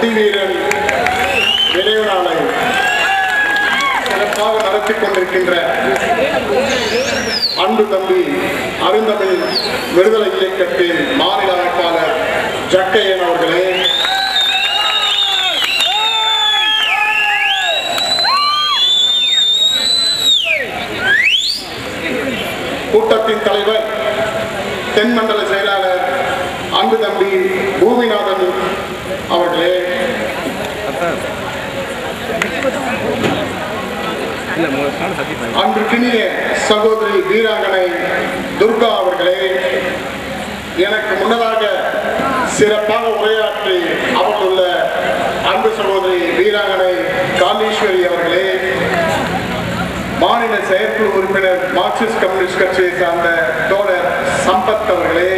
ஒண்டி வீரன் நினைவு நாளை சிறப்பாக நடத்தி கொண்டிருக்கின்ற அன்பு தம்பி அருந்தமிழ் விடுதலை இயக்கத்தின் மாநில அமைப்பாளர் ஜக்கையன் அவர்களே கூட்டத்தின் தலைவர் தென்மண்டல செயலாளர் அன்பு தம்பி பூமிநாதன் அவர்களே அன்றுக்கினிய சகோதரி வீராங்கனை துர்கா அவர்களே எனக்கு முன்னதாக சிறப்பாக உரையாற்றி அவர்களுள்ள அன்பு சகோதரி வீராங்கனை காளீஸ்வரி அவர்களே மாநில செயற்குழு உறுப்பினர் மார்க்சிஸ்ட் கம்யூனிஸ்ட் கட்சியை சார்ந்த தோழர் சம்பத் அவர்களே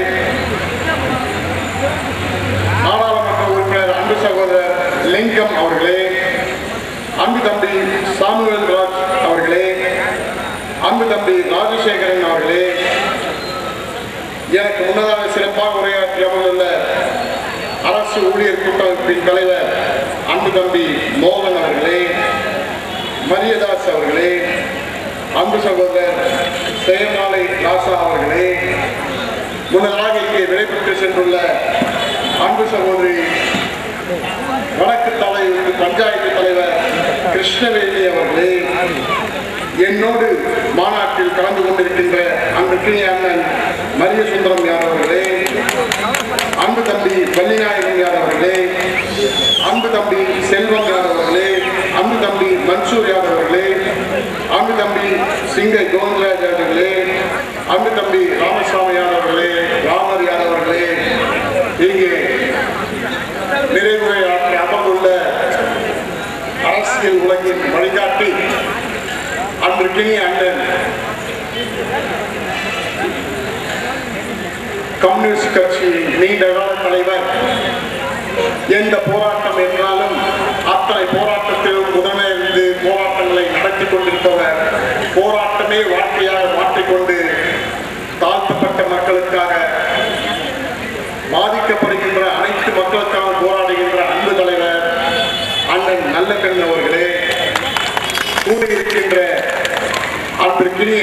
நாடாளுமன்ற உறுப்பினர் அன்பு சகோதரர் லிங்கம் அவர்களே அன்பு தம்பி சாமுவேல் ராஜ் அவர்களே அன்பு தம்பி ராஜசேகரன் அவர்களே எனக்கு முன்னதாக சிறப்பாக உரையாற்றி அமர்ந்துள்ள அரசு ஊழியர் கூட்டமைப்பின் தலைவர் அன்பு தம்பி மோகன் அவர்களே மரியதாஸ் அவர்களே அன்பு சகோதரர் செயமாலை ராசா அவர்களே முன்னதாக இங்கே விடைபெற்று சென்றுள்ள அன்பு சகோதரி வடக்கு தலைவர் பஞ்சாயத்து தலைவர் கிருஷ்ணவேணி அவர்களே என்னோடு மாநாட்டில் கலந்து கொண்டிருக்கின்ற அன்புக்கினிய அண்ணன் மரிய சுந்தரம் யாதவ் அவர்களே அன்பு தம்பி வள்ளிநாயகன் யாதவ் அவர்களே அன்பு தம்பி செல்வம் யாதவ் அவர்களே அன்பு தம்பி மன்சூர் யாதவ் அவர்களே அன்பு தம்பி சிங்கை கோவிந்தராஜ் அவர்களே அன்பு தம்பி ராமசாமி யாதவ் அவர்களே ராமர் யாதவ் அவர்களே இங்கே நிறைவுரையாற்றி அமர்ந்துள்ள அரசியல் உலகின் வழிகாட்டி அன்றுக்கினிய அண்ணன் கம்யூனிஸ்ட் கட்சி நீண்ட கால தலைவர் எந்த போராட்டம் என்றாலும் அத்தனை போராட்டத்திலும் முதன்மை இருந்து போராட்டங்களை நடத்தி கொண்டிருப்பவர் போராட்டமே வாழ்க்கையாக மாற்றிக்கொண்டு தாழ்த்தப்பட்ட மக்களுக்காக பாதிக்கப்படுகின்ற அனைத்து மக்களுக்காக போராடுகின்ற அன்பு தலைவர் அண்ணன் நல்லக்கண் அவர்களே கூடியிருக்கின்ற அன்பிற்கினிய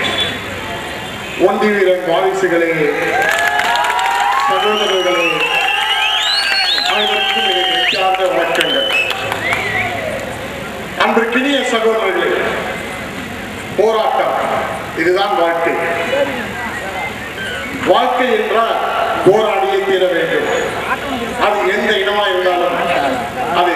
ஒண்டி வீரன் வாரிசுகளே சகோதரர்களே அனைவருக்கும் எனது நெஞ்சார்ந்த வணக்கங்கள் அன்பிற்கினிய சகோதரர்களே போராட்டம் இதுதான் வாழ்க்கை வாழ்க்கை என்றால் போராடியே தீர வேண்டும் அது எந்த இனமா இருந்தாலும் அது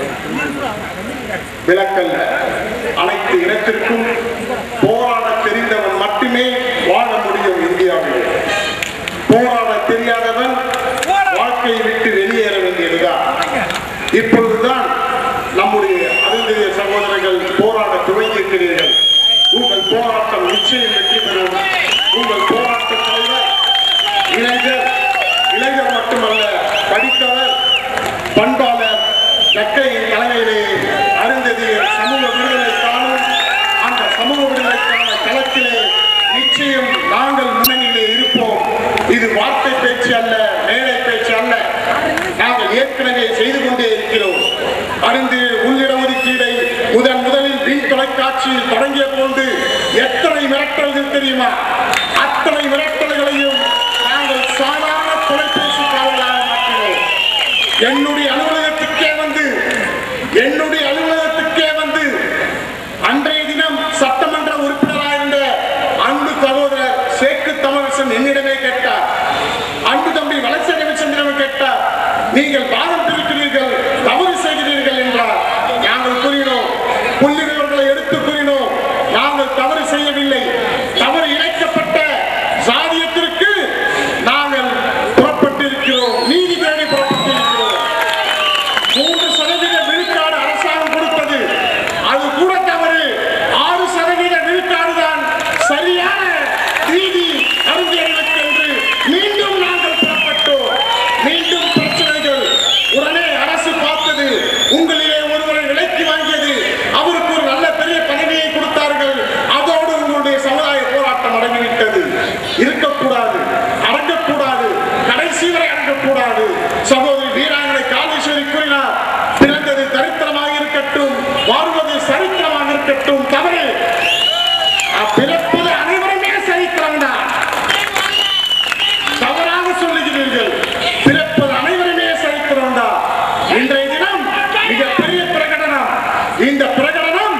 விலக்கல்ல அனைத்து இனத்திற்கும் போராட தெரிந்தவன் மட்டுமே வாழ முடியும் இந்தியாவில் போராட தெரியாதவன் வாழ்க்கையை விட்டு வெளியேற வேண்டியதுதான் இப்பொழுதுதான் நம்முடைய அருந்திய சகோதரர்கள் போராட துவங்கியிருக்கிறீர்கள் உங்கள் போராட்டம் நிச்சயம் வெற்றி பெறும் உங்கள் போராட்ட தலைவர் இளைஞர் இளைஞர் மட்டுமல்ல படித்தவர் பண்பாளர் ஜக்கையின் தலைமையிலே அருந்ததிய சமூக விடுதலை காணும் அந்த சமூக விடுதலைக்கான களத்திலே நிச்சயம் நாங்கள் முன்னணியிலே இருப்போம் இது வார்த்தை பேச்சு அல்ல மேடை பேச்சு அல்ல நாங்கள் ஏற்கனவே செய்து கொண்டே இருக்கிறோம் அருந்து உள்ளிட ஒதுக்கீடை முதன் முதலில் விண் தொலைக்காட்சியில் தொடங்கிய போது எத்தனை மிரட்டல்கள் தெரியுமா அத்தனை மிரட்டல்களையும் நாங்கள் சாதாரண தொலைபேசி காவலாக மாற்றினோம் என்னுடைய அலுவலகத்துக்கே வந்து என்னுடைய அலுவலகத்துக்கே வந்து அன்றைய தினம் சட்டமன்ற உறுப்பினராக இருந்த அன்பு சகோதரர் சேக்கு தமிழரசன் என்னிடமே கேட்டார் அன்பு தம்பி வளர்ச்சி ரவிச்சந்திரன் கேட்டார் நீங்கள் பாதம் பிரிக்கிறீர்கள் தவறு செய்கிறீர்கள் என்றார் நாங்கள் கூறினோம் புள்ளி விவரங்களை எடுத்து கூறினோம் நாங்கள் தவறு செய்யவில்லை தவறு இணைக்கப்பட்ட இன்றைய தினம் மிகப்பெரிய பிரகடனம் இந்த பிரகடனம்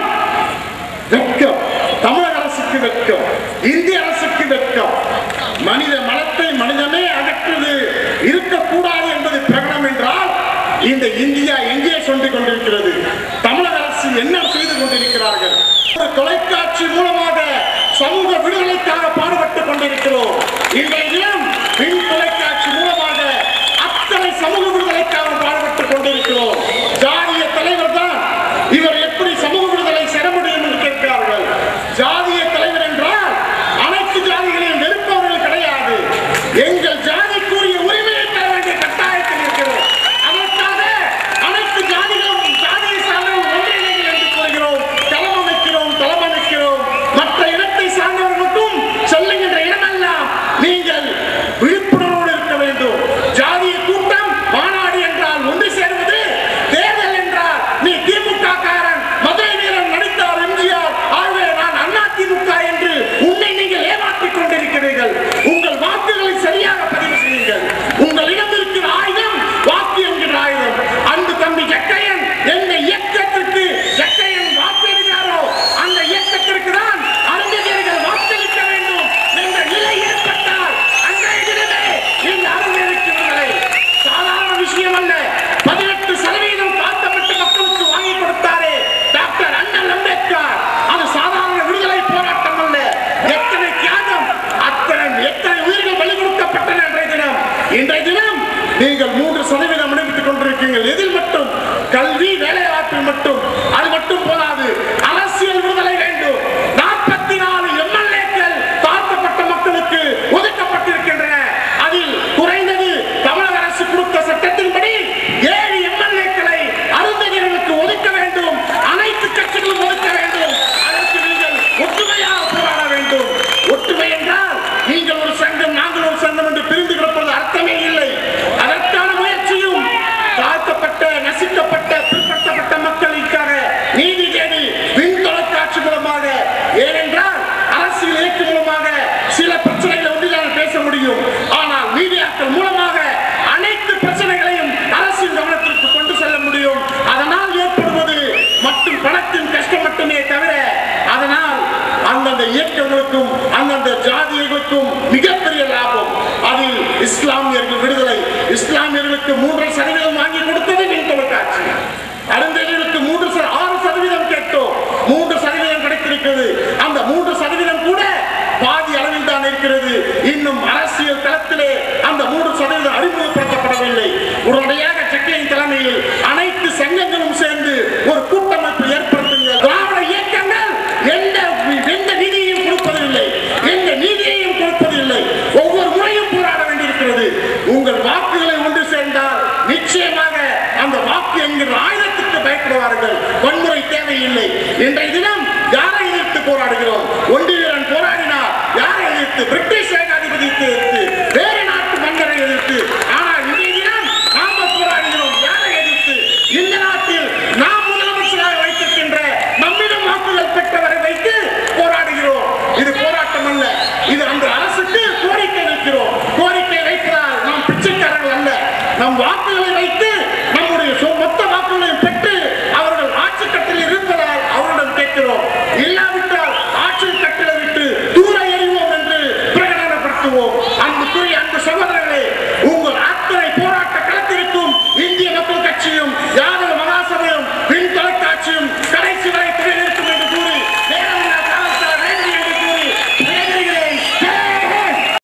வெட்கம் தமிழக அரசுக்கு வெட்கம் இந்திய அரசுக்கு வெட்கம் மனித மனத்தை மனிதமே அகற்றுவது இருக்கக்கூடாது என்பது பிரகடனம் என்றால் இந்த இந்தியா எங்கே சொல்லிக் கொண்டிருக்கிறது தமிழக அரசு என்ன செய்து கொண்டிருக்கிறார்கள் ஒரு தொலைக்காட்சி மூலமாக சமூக விடுதலைக்காக பாடுபட்டுக் கொண்டிருக்கிறோம் இன்றைய தினம் மின் தொலைக்காட்சி மூலமாக அத்தனை சமூக விடுதலைக்காக பாடுபட்டுக் கொண்டிருக்கிறோம் ஜாதிய தலைவர் தான் இவர் எப்படி சமூக விடுதலை பெற முடியும் என்று கேட்கிறார்கள் ஜாதிய தலைவர் என்றால் அனைத்து ஜாதிகளையும் வெறுப்பவர்கள் கிடையாது எங்கள் ஜாதிக்குரிய உரிமையை பெற வேண்டிய கட்டாயத்தில் இருக்கிறோம் அதற்காக அனைத்து ஜாதிகளும் ஜாதியை சார்ந்தவர்கள் ஒன்றிணைங்கள் என்று கூறுகிறோம் களம் அமைக்கிறோம் தளம் அமைக்கிறோம் மற்ற இனத்தை சார்ந்தவர்களுக்கும் செல்லுகின்ற இடமெல்லாம் நீங்கள் விழிப்புணர்வோடு இருக்க வேண்டும் ஜாதிய கூட்டம் மாநாடு என்றால் ஒன்று சேர்வது தேர்தல் என்றால் நீ திமுக காரன் மதுரை வீரன் நடித்தார் எம்ஜிஆர் ஆகவே நான் அண்ணா திமுக என்று உன்னை நீங்கள் ஏமாற்றிக் கொண்டிருக்கிறீர்கள் உங்கள் வாக்குகளை சரியாக பதிவு செய்யுங்கள் உங்களிடம் இருக்கிற ஆயுதம் வாக்கு என்கிற ஆயுதம் அன்பு தம்பி ஜக்கையன் எந்த இயக்கத்திற்கு ஜக்கையன் வாக்களித்தாரோ அந்த இயக்கத்திற்கு தான் அறிஞர்கள் வாக்களிக்க வேண்டும் என்ற நிலை ஏற்பட்டால் அன்றைய தினமே இந்த அறிஞர்களை சாதாரண விஷயம் அல்ல பதினெட்டு சதவீதம் தாழ்த்தப்பட்ட மக்களுக்கு வாங்கி கொடுத்தாரே டாக்டர் அண்ணல் அம்பேத்கர் அது சாதாரண விடுதலை போராட்டம் அல்ல எத்தனை தியாகம் அத்தனை எத்தனை உயிர்கள் பலி கொடுக்கப்பட்டன இன்றைய தினம் இன்றைய தினம் நீங்கள் மூன்று சதவீதம் அனுப்பித்துக் கொண்டிருக்கீங்கள் எதில் மட்டும் கல்வி வேலைவாய்ப்பில் மட்டும் அது மட்டும் போதாது அரசியல் விடுதலை வேண்டும் நாற்பத்தி நாலு எம்எல்ஏக்கள் தாழ்த்தப்பட்ட மக்களுக்கு ஒதுக்கப்பட்டிருக்கின்றன அதில் குறைந்தது தமிழக அரசு கொடுத்த சட்டத்தின்படி ஏழு எம்எல்ஏக்களை அருந்ததியர்களுக்கு ஒதுக்க வேண்டும் அனைத்து கட்சிகளும் ஒதுக்க வேண்டும் அதற்கு நீங்கள் ஒற்றுமையாக போராட வேண்டும் ஒற்றுமை என்றால் நீங்கள் ஒரு சங்கம் நாங்கள் ஒரு சங்கம் என்று பிரிந்து கிடப்பது அர்த்தமே இல்லை அதற்கான முயற்சியும் தாழ்த்தப்பட்ட நசுக்கப்பட்ட பிற்படுத்தப்பட்ட மக்களுக்காக நீதி தேடி விண் தொலைக்காட்சி மூலமாக ஏனென்றால் அரசியல் இயக்க மூலமாக சில பிரச்சனைகளை ஒன்றிதான் பேச முடியும் ஆனால் மீடியாக்கள் மூலமாக அனைத்து பிரச்சனைகளையும் அரசின் கவனத்திற்கு கொண்டு செல்ல முடியும் அதனால் ஏற்படுவது மட்டும் பணத்தின் கஷ்டம் மட்டுமே தவிர அதனால் அந்தந்த இயக்கங்களுக்கும் அந்தந்த ஜாதிகளுக்கும் மிகப்பெரிய லாபம் அதில் இஸ்லாமியர்கள் விடுதலை இஸ்லாமியர்களுக்கு மூன்றரை சதவீதம் வாங்கி கொடுத்தது மின் தொலைக்காட்சி அருந்ததிகளுக்கு மூன்று ச- ஆறு சதவீதம் கேட்டோம் மூன்று சதவீதம் கிடைத்திருக்கிறது அந்த மூன்று சதவீதம் கூட பாதி அளவில் தான் இருக்கிறது இன்னும் அரசியல் தளத்திலே அந்த மூன்று சதவீதம் அறிமுகப்படுத்தப்படவில்லை உடனடியாக செக்கையின் தலைமையில் அனைத்து சங்கங்களும் சேர்ந்து ஒரு கூட்டமைப்பு ஏற்படுத்துங்கள் திராவிட இயக்கங்கள் எந்த எந்த நிதியையும் கொடுப்பதில்லை எந்த நீதியையும் கொடுப்பதில்லை ஒவ்வொரு முறையும் போராட வேண்டியிருக்கிறது உங்கள் வாக்குகளை ஒன்று சேர்ந்தால் நிச்சயமாக அந்த வாக்கு என்கிற ஆயுதத்துக்கு பயப்படுவார்கள் வன்முறை தேவையில்லை இன்றைய தினம் யாரை எதிர்த்து போராடுகிறோம் ஒன்றியரன் போராடினார் யாரை எதிர்த்து பிரிட்டிஷ்